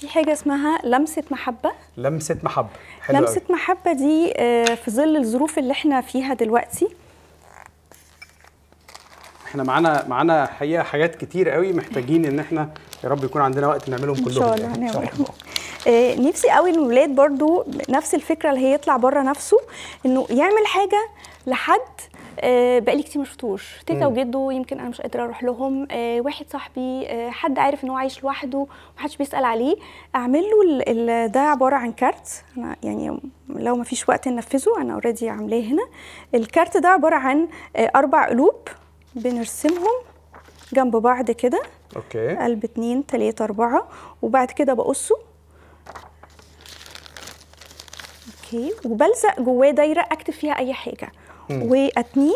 في حاجه اسمها لمسه محبه لمسه محبه حلو لمسه قوي. محبه دي آه، في ظل الظروف اللي احنا فيها دلوقتي احنا معانا معانا حقيقه حاجات كتير قوي محتاجين ان احنا يا رب يكون عندنا وقت نعملهم كلهم ان شاء الله يعني. هنعمل آه، نفسي قوي الولاد برضو نفس الفكره اللي هي يطلع بره نفسه انه يعمل حاجه لحد آه، بقالي كتير ما شفتوش تيتا مم. وجده يمكن انا مش قادره اروح لهم آه، واحد صاحبي آه، حد عارف ان هو عايش لوحده ومحدش بيسال عليه اعمل له ال- ال- ده عباره عن كارت انا يعني لو ما فيش وقت ننفذه انا اوريدي عاملاه هنا الكارت ده عباره عن آه، اربع قلوب بنرسمهم جنب بعض كده اوكي قلب اتنين تلاتة أربعة وبعد كده بقصه اوكي وبلزق جواه دايرة أكتب فيها أي حاجة مم. وأتنيه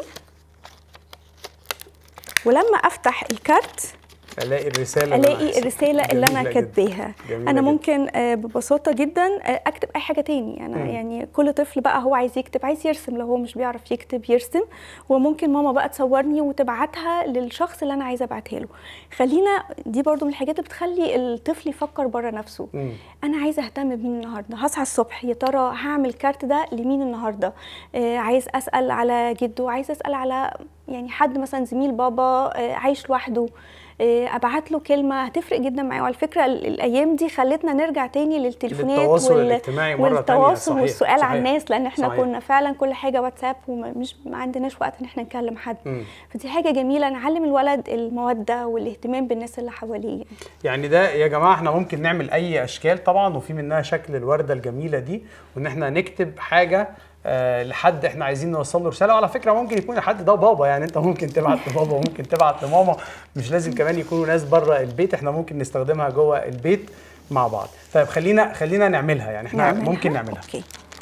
ولما أفتح الكارت الاقي الرساله اللي أنا الاقي عايزها. الرساله اللي انا جميلة جداً. كاتباها جميلة انا جداً. ممكن آه، ببساطه جدا آه، اكتب اي حاجه تاني انا مم. يعني كل طفل بقى هو عايز يكتب عايز يرسم لو هو مش بيعرف يكتب يرسم وممكن ماما بقى تصورني وتبعتها للشخص اللي انا عايزه ابعتها له خلينا دي برضو من الحاجات اللي بتخلي الطفل يفكر بره نفسه مم. انا عايزه اهتم بمين النهارده هصحى الصبح يا ترى هعمل كارت ده لمين النهارده آه عايز اسال على جده عايز اسال على يعني حد مثلا زميل بابا آه عايش لوحده آه ابعت له كلمه هتفرق جدا معاه وعلى فكره ال- الايام دي خلتنا نرجع تاني للتليفونات للتواصل الاجتماعي مرة تانية، والتواصل صحيح، والسؤال على صحيح، الناس لان احنا صحيح. كنا فعلا كل حاجه واتساب ومش ما عندناش وقت ان احنا نكلم حد مم. فدي حاجه جميله نعلم الولد الموده والاهتمام بالناس اللي حواليه يعني ده يا جماعه احنا ممكن نعمل اي اشكال طبعا وفي منها شكل الورده الجميله دي وان احنا نكتب حاجه آه لحد احنا عايزين نوصل له رساله وعلى فكره ممكن يكون الحد ده بابا يعني انت ممكن تبعت لبابا وممكن تبعت لماما مش لازم كمان يكونوا ناس بره البيت احنا ممكن نستخدمها جوه البيت مع بعض طيب خلينا خلينا نعملها يعني احنا نعملها؟ ممكن نعملها اوكي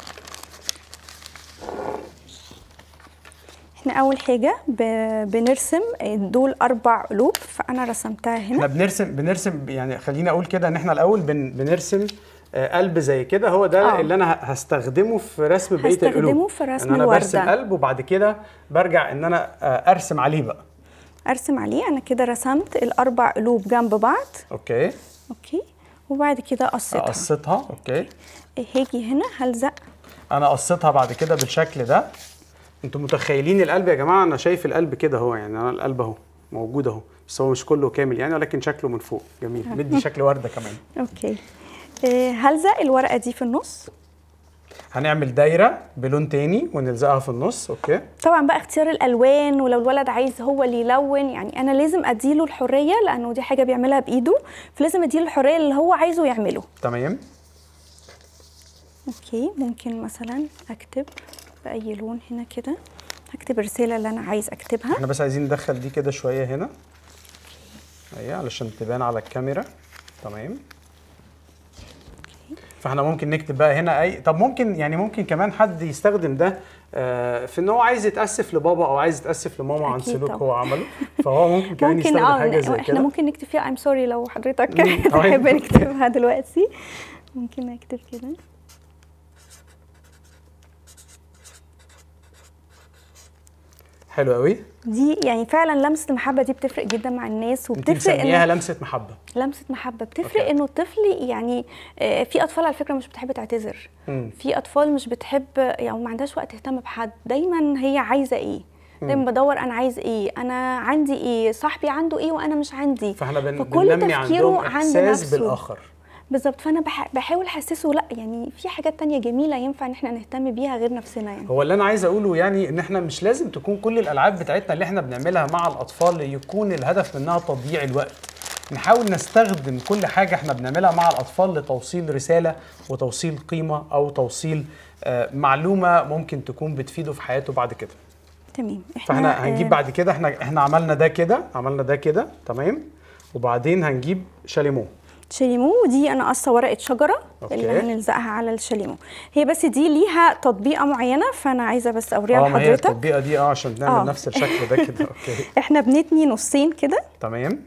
احنا اول حاجه ب- بنرسم دول اربع قلوب فانا رسمتها احنا هنا بنرسم بنرسم يعني خلينا اقول كده ان احنا الاول بن بنرسم آه، قلب زي كده هو ده آه. اللي انا ه- هستخدمه في رسم بقيه هستخدمه القلوب في رسم ان انا برسم الوردة. قلب وبعد كده برجع ان انا آه، ارسم عليه بقى ارسم عليه انا كده رسمت الاربع قلوب جنب بعض اوكي اوكي وبعد كده قصيتها قصيتها اوكي هاجي هنا هلزق انا قصيتها بعد كده بالشكل ده انتوا متخيلين القلب يا جماعه انا شايف القلب كده اهو يعني انا القلب اهو موجود اهو بس هو مش كله كامل يعني ولكن شكله من فوق جميل مدي شكل ورده كمان اوكي آه، هلزق الورقه دي في النص هنعمل دايره بلون تاني ونلزقها في النص اوكي طبعا بقى اختيار الالوان ولو الولد عايز هو اللي يلون يعني انا لازم اديله الحريه لانه دي حاجه بيعملها بايده فلازم اديله الحريه اللي هو عايزه يعمله تمام اوكي ممكن مثلا اكتب باي لون هنا كده هكتب الرساله اللي انا عايز اكتبها احنا بس عايزين ندخل دي كده شويه هنا اهي علشان تبان على الكاميرا تمام فاحنا ممكن نكتب بقى هنا اي طب ممكن يعني ممكن كمان حد يستخدم ده آه، في ان هو عايز يتاسف لبابا او عايز يتاسف لماما عن أكيد سلوك طبعا. هو عمله فهو ممكن كمان ممكن يستخدم اه حاجه زي احنا كده ممكن نكتب فيها I'm sorry لو حضرتك مم، تمام. تحب نكتبها دلوقتي ممكن نكتب كده حلو قوي دي يعني فعلا لمسه المحبه دي بتفرق جدا مع الناس انت وبتفرق مسميها إن لمسه محبه لمسه محبه بتفرق أوكي. انه الطفل يعني آه، في اطفال على فكره مش بتحب تعتذر مم. في اطفال مش بتحب يعني ما عندهاش وقت تهتم بحد دايما هي عايزه ايه دايما بدور انا عايز ايه انا عندي ايه صاحبي عنده ايه وانا مش عندي فاحنا بن... فكل بننمي تفكيره عندهم عند احساس نفسه. بالاخر بالظبط فانا بح... بحاول احسسه لا يعني في حاجات تانية جميله ينفع ان احنا نهتم بيها غير نفسنا يعني هو اللي انا عايز اقوله يعني ان احنا مش لازم تكون كل الالعاب بتاعتنا اللي احنا بنعملها مع الاطفال يكون الهدف منها تضييع الوقت نحاول نستخدم كل حاجه احنا بنعملها مع الاطفال لتوصيل رساله وتوصيل قيمه او توصيل آه، معلومه ممكن تكون بتفيده في حياته بعد كده تمام احنا فاحنا هنجيب آه، بعد كده احنا احنا عملنا ده كده عملنا ده كده تمام وبعدين هنجيب شاليمو شاليمو دي انا قصه ورقه شجره أوكي. اللي هنلزقها على الشاليمو هي بس دي ليها تطبيقه معينه فانا عايزه بس اوريها اه ما هي لحضرتك التطبيقه دي اه عشان نعمل آه. نفس الشكل ده كده اوكي احنا بنتني نصين كده تمام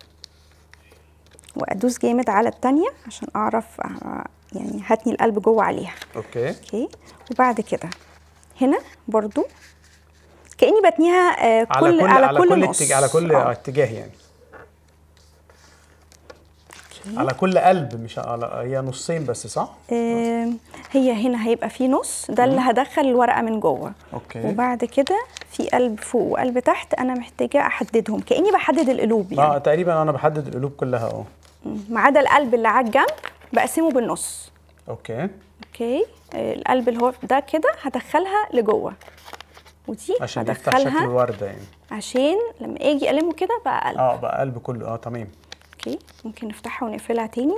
وادوس جامد على التانية عشان اعرف آه، يعني هتني القلب جوه عليها اوكي اوكي وبعد كده هنا برضو كاني بتنيها آه، كل على, كل, كل نص اتجاه على كل آه. اتجاه يعني على كل قلب مش على هي نصين بس صح آم، هي هنا هيبقى في نص ده اللي هدخل الورقه من جوه اوكي وبعد كده في قلب فوق وقلب تحت انا محتاجه احددهم كاني بحدد القلوب يعني اه تقريبا انا بحدد القلوب كلها اه مم. ما عدا القلب اللي على الجنب بقسمه بالنص اوكي اوكي آه، القلب اللي هو ده كده هدخلها لجوه ودي عشان يفتح شكل هدخلها الورده يعني عشان لما اجي المه كده بقى قلب اه بقى قلب كله اه تمام اوكي ممكن نفتحها ونقفلها تاني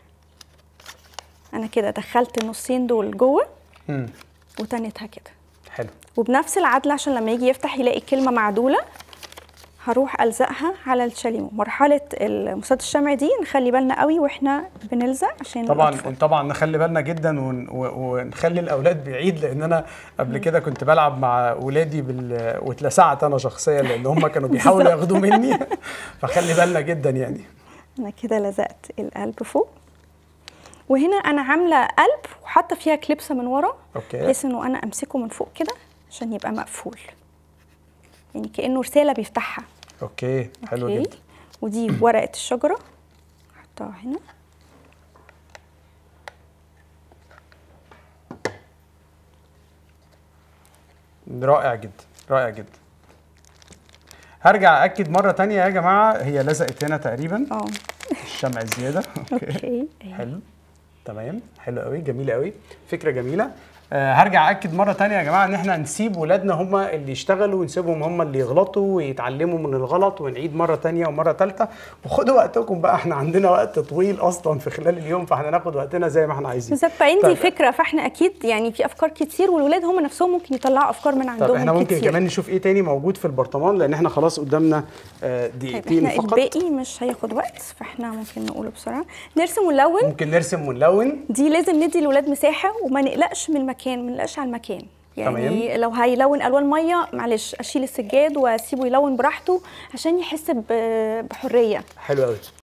انا كده دخلت النصين دول جوه امم وتنتها كده حلو وبنفس العدل عشان لما يجي يفتح يلاقي الكلمه معدوله هروح الزقها على الشاليمو مرحله المسدس الشمع دي نخلي بالنا قوي واحنا بنلزق عشان طبعا الأطفال. طبعا نخلي بالنا جدا ون... و- ونخلي الاولاد بعيد لان انا قبل كده كنت بلعب مع ولادي بال... واتلسعت انا شخصيا لان هم كانوا بيحاولوا ياخدوه مني فخلي بالنا جدا يعني انا كده لزقت القلب فوق وهنا انا عامله قلب وحاطه فيها كليبسه من ورا اوكي بحيث انه انا امسكه من فوق كده عشان يبقى مقفول يعني كانه رساله بيفتحها اوكي حلو أوكي. جدا ودي ورقه الشجره احطها هنا رائع جدا رائع جدا هرجع اكد مره تانية يا جماعه هي لزقت هنا تقريبا اه الشمع الزياده اوكي اوكي أيوة. حلو تمام حلو قوي جميله قوي فكره جميله آه هرجع اكد مره تانية يا جماعه ان احنا نسيب ولادنا هم اللي يشتغلوا ونسيبهم هم اللي يغلطوا ويتعلموا من الغلط ونعيد مره تانية ومره ثالثه وخدوا وقتكم بقى احنا عندنا وقت طويل اصلا في خلال اليوم فاحنا ناخد وقتنا زي ما احنا عايزين بالظبط فعندي طيب. فكره فاحنا اكيد يعني في افكار كتير والولاد هم نفسهم ممكن يطلعوا افكار من عندهم طب احنا ممكن كتير. كمان نشوف ايه تاني موجود في البرطمان لان احنا خلاص قدامنا آه، طيب دقيقتين احنا فقط الباقي مش هياخد وقت فاحنا ممكن نقوله بسرعه نرسم ونلون ممكن نرسم ونلون دي لازم ندي الولاد مساحه وما نقلقش من المكان ما نقلقش على المكان يعني تمام. لو هيلون الوان ميه معلش اشيل السجاد واسيبه يلون براحته عشان يحس ب- بحريه حلو قوي